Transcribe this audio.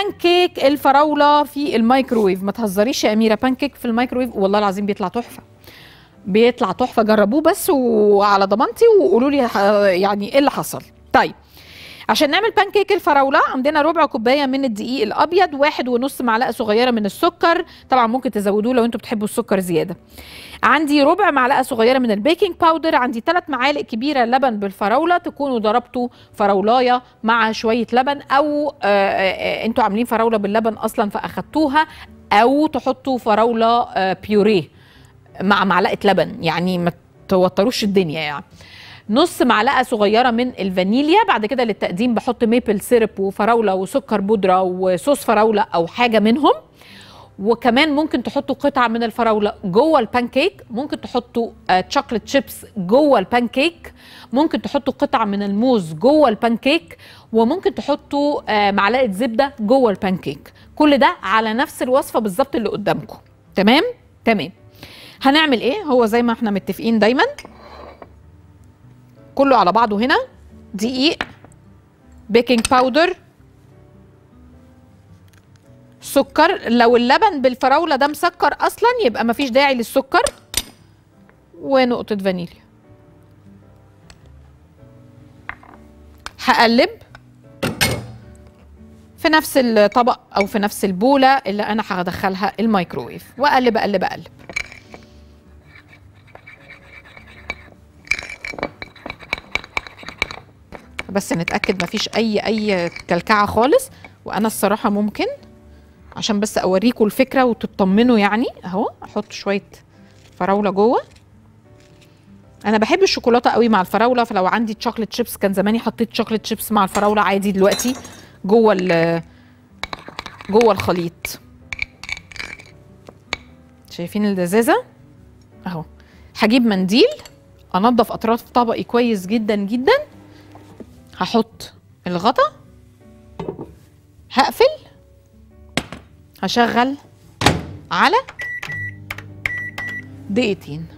بانكيك الفراوله في الميكروويف ما تهزريش يا اميره بانكيك في الميكروويف والله العظيم بيطلع تحفه بيطلع تحفه جربوه بس وعلى ضمانتي وقولوا لي ح- يعني ايه اللي حصل طيب عشان نعمل بانكيك الفراوله عندنا ربع كوبايه من الدقيق الابيض واحد ونص معلقه صغيره من السكر طبعا ممكن تزودوه لو انتوا بتحبوا السكر زياده عندي ربع معلقه صغيره من البيكنج باودر عندي ثلاث معالق كبيره لبن بالفراوله تكونوا ضربتوا فراولايه مع شويه لبن او آه، آه، آه، انتوا عاملين فراوله باللبن اصلا فاخدتوها او تحطوا فراوله آه، بيوريه مع معلقه لبن يعني ما توتروش الدنيا يعني نص معلقه صغيره من الفانيليا بعد كده للتقديم بحط ميبل سيرب وفراوله وسكر بودره وصوص فراوله او حاجه منهم وكمان ممكن تحطوا قطعه من الفراوله جوه البانكيك ممكن تحطوا تشوكلت شيبس جوه البانكيك ممكن تحطوا قطعه من الموز جوه البانكيك وممكن تحطوا آه، معلقه زبده جوه البانكيك كل ده على نفس الوصفه بالظبط اللي قدامكم تمام تمام هنعمل ايه هو زي ما احنا متفقين دايما كله على بعضه هنا دقيق بيكنج باودر سكر لو اللبن بالفراوله ده مسكر اصلا يبقى مفيش داعي للسكر ونقطه فانيليا هقلب في نفس الطبق او في نفس البوله اللي انا هدخلها الميكروويف واقلب اقلب اقلب بس نتاكد مفيش اي اي كلكعه خالص وانا الصراحه ممكن عشان بس اوريكم الفكره وتطمنوا يعني اهو احط شويه فراوله جوه انا بحب الشوكولاته قوي مع الفراوله فلو عندي تشوكلت شيبس كان زماني حطيت شوكلت شيبس مع الفراوله عادي دلوقتي جوه ال جوه الخليط شايفين اللذاذه اهو هجيب منديل انضف اطراف طبقي كويس جدا جدا هحط الغطا هقفل هشغل على دقيقتين